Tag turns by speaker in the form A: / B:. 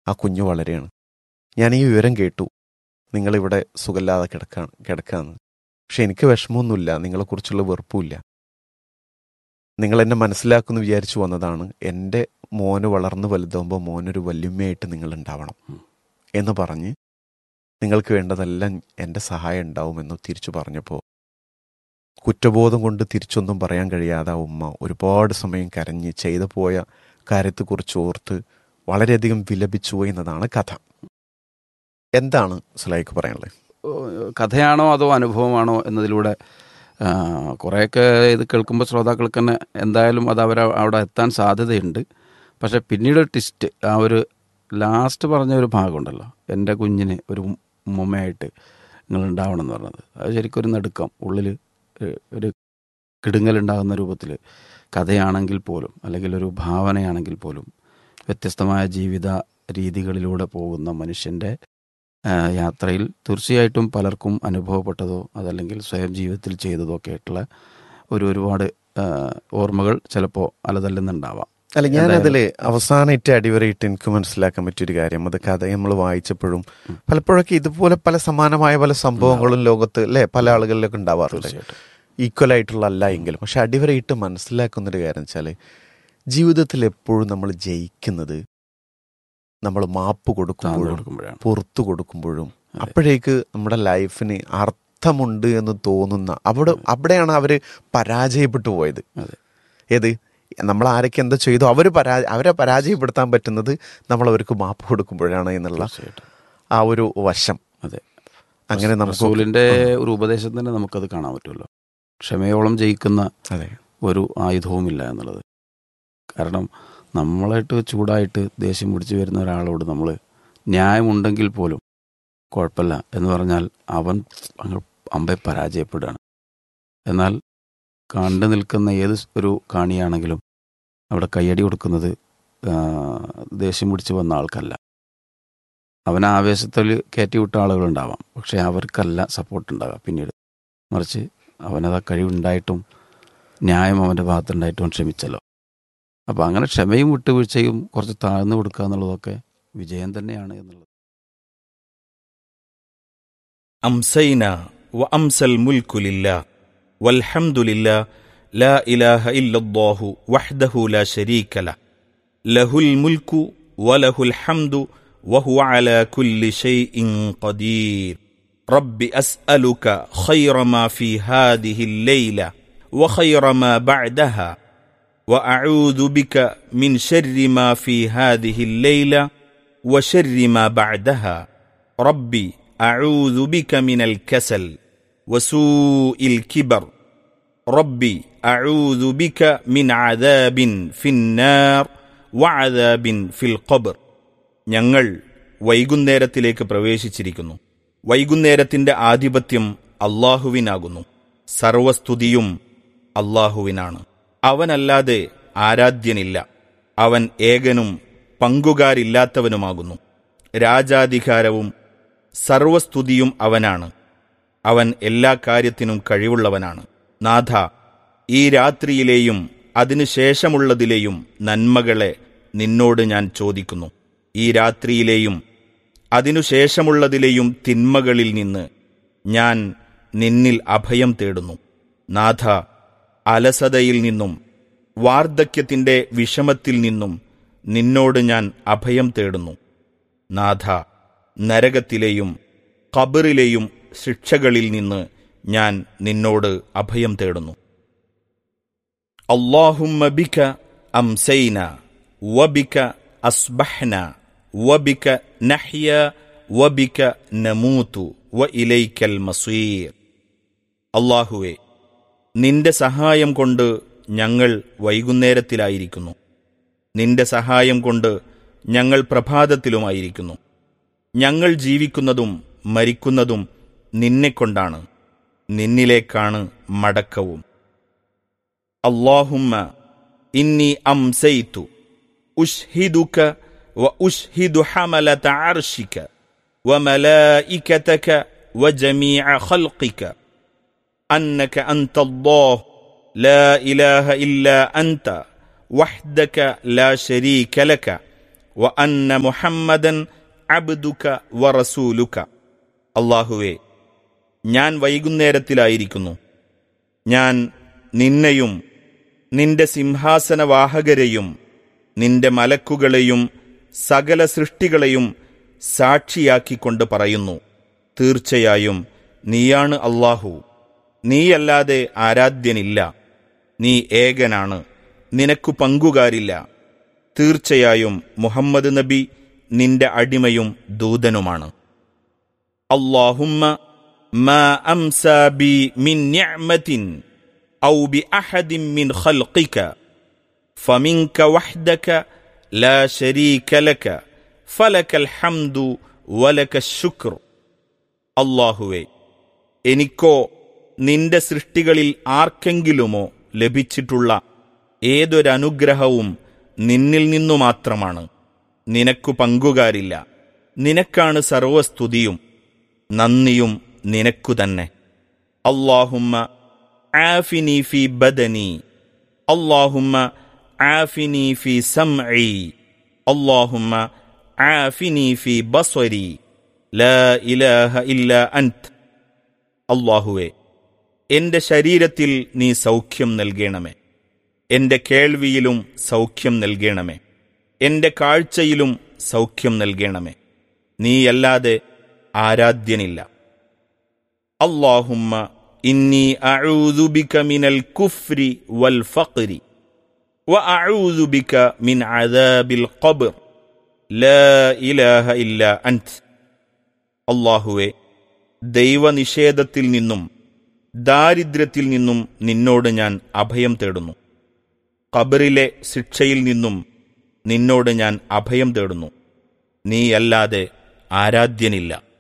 A: ആ കുഞ്ഞു വളരെയാണ് ഞാൻ ഈ വിവരം കേട്ടു നിങ്ങളിവിടെ സുഖമില്ലാതെ കിടക്കാണ് കിടക്കാന്ന് പക്ഷെ എനിക്ക് വിഷമമൊന്നുമില്ല നിങ്ങളെക്കുറിച്ചുള്ള വെറുപ്പുമില്ല നിങ്ങൾ എന്നെ മനസ്സിലാക്കുമെന്ന് വിചാരിച്ചു വന്നതാണ് എൻ്റെ മോന് വളർന്ന് വലുതാകുമ്പോൾ മോനൊരു വല്യമ്മയായിട്ട് നിങ്ങൾ ഉണ്ടാവണം എന്ന് പറഞ്ഞ് നിങ്ങൾക്ക് വേണ്ടതെല്ലാം എൻ്റെ സഹായം ഉണ്ടാവുമെന്ന് തിരിച്ചു പറഞ്ഞപ്പോൾ കുറ്റബോധം കൊണ്ട് തിരിച്ചൊന്നും പറയാൻ കഴിയാതെ ആ ഉമ്മ ഒരുപാട് സമയം കരഞ്ഞ് ചെയ്തു പോയ കാര്യത്തെക്കുറിച്ച് ഓർത്ത് വളരെയധികം വിലപിച്ചു എന്നതാണ് കഥ എന്താണ് സുലൈക്ക് പറയാനുള്ളത്
B: കഥയാണോ അതോ അനുഭവമാണോ എന്നതിലൂടെ ആ, കുറേയൊക്കെ ഇത് കേൾക്കുമ്പോൾ ശ്രോതാക്കൾക്ക് തന്നെ എന്തായാലും അത് അവർ അവിടെ എത്താൻ സാധ്യതയുണ്ട് പക്ഷെ പിന്നീട് ട്വിസ്റ്റ് ആ ഒരു ലാസ്റ്റ് പറഞ്ഞ ഒരു ഭാഗമുണ്ടല്ലോ എൻ്റെ കുഞ്ഞിന് ഒരു ഉമ്മയായിട്ട് നിങ്ങൾ ഉണ്ടാവണം എന്ന് പറഞ്ഞത് അത് ശരിക്കും ഒരു നടുക്കം ഉള്ളിൽ ഒരു കിടുങ്ങലുണ്ടാകുന്ന രൂപത്തിൽ കഥയാണെങ്കിൽ പോലും അല്ലെങ്കിൽ ഒരു ഭാവനയാണെങ്കിൽ പോലും വ്യത്യസ്തമായ ജീവിത രീതികളിലൂടെ പോകുന്ന മനുഷ്യൻ്റെ ആ, യാത്രയിൽ തീർച്ചയായിട്ടും പലർക്കും അനുഭവപ്പെട്ടതോ അതല്ലെങ്കിൽ സ്വയം ജീവിതത്തിൽ ചെയ്തതോ ഒക്കെ ആയിട്ടുള്ള ഒരു ഒരുപാട് ആ, ഓർമ്മകൾ ചിലപ്പോൾ അലതല്ലുന്നുണ്ടാവാം
A: അല്ല ഞാനതിൽ അവസാനമായിട്ട് അടിവരയിട്ട് എനിക്ക് മനസ്സിലാക്കാൻ പറ്റിയൊരു കാര്യം അത് കഥ നമ്മൾ വായിച്ചപ്പോഴും പലപ്പോഴൊക്കെ ഇതുപോലെ പല സമാനമായ പല സംഭവങ്ങളും ലോകത്ത് അല്ലേ പല ആളുകളിലൊക്കെ ഉണ്ടാവാറുണ്ട്
B: തീർച്ചയായിട്ടും
A: ഈക്വൽ ആയിട്ടുള്ള അല്ല എങ്കിലും പക്ഷെ അടിവരയിട്ട് മനസ്സിലാക്കുന്നൊരു കാര്യം വെച്ചാൽ ജീവിതത്തിൽ എപ്പോഴും നമ്മൾ ജയിക്കുന്നത് നമ്മൾ മാപ്പ്
B: താങ്കൾ
A: കൊടുക്കുമ്പോഴും
B: കൊടുക്കുമ്പോഴാണ്
A: പുറത്തു കൊടുക്കുമ്പോഴും അപ്പോഴേക്ക് നമ്മുടെ ലൈഫിന് അർത്ഥമുണ്ട് എന്ന് തോന്നുന്ന അവിടെ അവിടെയാണ് അവര് പരാജയപ്പെട്ടു പോയത്
B: അതെ
A: ഏത് നമ്മൾ ആരൊക്കെ എന്താ ചെയ്തു അവർ പരാ അവരെ പരാജയപ്പെടുത്താൻ പറ്റുന്നത് നമ്മൾ അവർക്ക് മാപ്പ് കൊടുക്കുമ്പോഴാണ് എന്നുള്ള
B: തീർച്ചയായിട്ടും
A: ആ ഒരു വശം
B: അതെ
A: അങ്ങനെ നമുക്ക്
B: റസൂലിന്റെ ഒരു ഉപദേശം തന്നെ നമുക്കത് കാണാൻ പറ്റുമല്ലോ ക്ഷമയോളം ജയിക്കുന്ന
A: അതെ
B: ഒരു ആയുധവുമില്ല എന്നുള്ളത് കാരണം നമ്മളായിട്ട് ചൂടായിട്ട് ദേഷ്യം പിടിച്ച് വരുന്ന ഒരാളോട് നമ്മൾ ന്യായമുണ്ടെങ്കിൽ പോലും കുഴപ്പമില്ല എന്ന് പറഞ്ഞാൽ അവൻ അങ്ങ് അമ്പെ പരാജയപ്പെടുകയാണ് എന്നാൽ കണ്ടു നിൽക്കുന്ന ഏത് ഒരു കാണിയാണെങ്കിലും അവിടെ കയ്യടി കൊടുക്കുന്നത് ആ, ദേഷ്യം പിടിച്ച് വന്ന ആൾക്കല്ല അവൻ ആവേശത്തിൽ കയറ്റി വിട്ട ആളുകളുണ്ടാവാം പക്ഷെ അവർക്കല്ല സപ്പോർട്ട് ഉണ്ടാവുക പിന്നീട് മറിച്ച് അവനത് ആ കഴിവുണ്ടായിട്ടും ന്യായം അവൻ്റെ ഭാഗത്തുണ്ടായിട്ടും അവൻ ക്ഷമിച്ചല്ലോ അപ്പോൾ അങ്ങനെ ക്ഷമയും വിട്ടുവീഴ്ചയും കുറച്ച് താഴ്ന്നു കൊടുക്കുക എന്നുള്ളതൊക്കെ വിജയം തന്നെയാണ് എന്നുള്ളത്
C: أمسينا وأمسى الملك لله والحمد لله لا إله إلا الله وحده لا شريك له له الملك وله الحمد وهو على كل شيء قدير رب أسألك خير ما في هذه الليلة وخير ما بعدها وأعوذ بك من شر ما في هذه الليلة وشر ما بعدها ربي أعوذ بك من الكسل وسوء الكبر ربي أعوذ بك من عذاب في النار وعذاب في القبر ഞങ്ങൾ വൈകുന്നേരത്തിലേക്ക് പ്രവേശിച്ചിരിക്കുന്നു വൈകുന്നേരത്തിന്റെ ആധിപത്യം അള്ളാഹുവിനാകുന്നു സർവസ്തുതിയും അള്ളാഹുവിനാണ് അവനല്ലാതെ ആരാധ്യനില്ല അവൻ ഏകനും പങ്കുകാരില്ലാത്തവനുമാകുന്നു രാജാധികാരവും സർവസ്തുതിയും അവനാണ് അവൻ എല്ലാ കാര്യത്തിനും കഴിവുള്ളവനാണ് നാഥ ഈ രാത്രിയിലെയും അതിനുശേഷമുള്ളതിലെയും നന്മകളെ നിന്നോട് ഞാൻ ചോദിക്കുന്നു ഈ രാത്രിയിലെയും അതിനുശേഷമുള്ളതിലെയും തിന്മകളിൽ നിന്ന് ഞാൻ നിന്നിൽ അഭയം തേടുന്നു നാഥ അലസതയിൽ നിന്നും വാർദ്ധക്യത്തിന്റെ വിഷമത്തിൽ നിന്നും നിന്നോട് ഞാൻ അഭയം തേടുന്നു നാഥ നരകത്തിലെയും ഖബറിലെയും ശിക്ഷകളിൽ നിന്ന് ഞാൻ നിന്നോട് അഭയം തേടുന്നു അള്ളാഹുമ്മ ബിക അംസൈന വബിക അസ്ബഹ്ന വബിക നഹ്യ വബിക നമൂതു വ ഇലൈക്കൽ മസീർ അള്ളാഹുവെ നിന്റെ സഹായം കൊണ്ട് ഞങ്ങൾ വൈകുന്നേരത്തിലായിരിക്കുന്നു നിന്റെ സഹായം കൊണ്ട് ഞങ്ങൾ പ്രഭാതത്തിലുമായിരിക്കുന്നു ഞങ്ങൾ ജീവിക്കുന്നതും മരിക്കുന്നതും നിന്നെക്കൊണ്ടാണ് നിന്നിലേക്കാണ് മടക്കവും അള്ളാഹുമ്മ ഇന്നി അംസൈതു ഉഷ്ഹിദുക വ ഉഷ്ഹിദു ഹമലത അർഷിക وملائكتك وجميع خلقك انك انت الله لا اله الا انت وحدك لا شريك لك വ അന്ന മുഹമ്മദൻ അബ്ദുക വ റസൂലുക അള്ളാഹുവേ ഞാൻ വൈകുന്നേരത്തിലായിരിക്കുന്നു ഞാൻ നിന്നെയും നിന്റെ സിംഹാസനവാഹകരെയും നിന്റെ മലക്കുകളെയും സകല സൃഷ്ടികളെയും സാക്ഷിയാക്കിക്കൊണ്ട് പറയുന്നു തീർച്ചയായും നീയാണ് അള്ളാഹു നീയല്ലാതെ ആരാധ്യനില്ല നീ ഏകനാണ് നിനക്കു പങ്കുകാരില്ല തീർച്ചയായും മുഹമ്മദ് നബി നിന്റെ അടിമയും ദൂതനുമാണ് اللهم ما امسى بي من نعمه او باحد من خلقك فمنك وحدك لا شريك لك فلك الحمد ولك الشكر അള്ളാഹുവെ എനിക്കോ നിന്റെ സൃഷ്ടികളിൽ ആർക്കെങ്കിലുമോ ലഭിച്ചിട്ടുള്ള ഏതൊരനുഗ്രഹവും നിന്നിൽ നിന്നു മാത്രമാണ് നിനക്കു പങ്കുകാരില്ല നിനക്കാണ് സർവസ്തുതിയും നന്ദിയും നിനക്കു തന്നെ അള്ളാഹുമ്മ ആഫിനി ഫി ബദനി അള്ളാഹുമ്മ ആഫിനി ഫി സംഇ അള്ളാഹുമ്മ ആഫിനി ഫി ബസ്വരി ലാ ഇലാഹ ഇല്ല അൻത് അള്ളാഹുവെ എന്റെ ശരീരത്തിൽ നീ സൗഖ്യം നൽകണമേ എന്റെ കേൾവിയിലും സൗഖ്യം നൽകണമേ എന്റെ കാഴ്ചയിലും സൗഖ്യം നൽകണമേ നീയല്ലാതെ ആരാധ്യനില്ല അള്ളാഹുമ്മ ഇന്നി അഊദു ബിക മിനൽ കുഫ്രി വൽ ഫഖ്രി وأعوذ بك من عذاب القبر لا إله إلا أنت അള്ളാഹുവെ ദൈവനിഷേധത്തിൽ നിന്നും ദാരിദ്ര്യത്തിൽ നിന്നും നിന്നോട് ഞാൻ അഭയം തേടുന്നു ഖബറിലെ ശിക്ഷയിൽ നിന്നും നിന്നോട് ഞാൻ അഭയം തേടുന്നു നീയല്ലാതെ ആരാധ്യനില്ല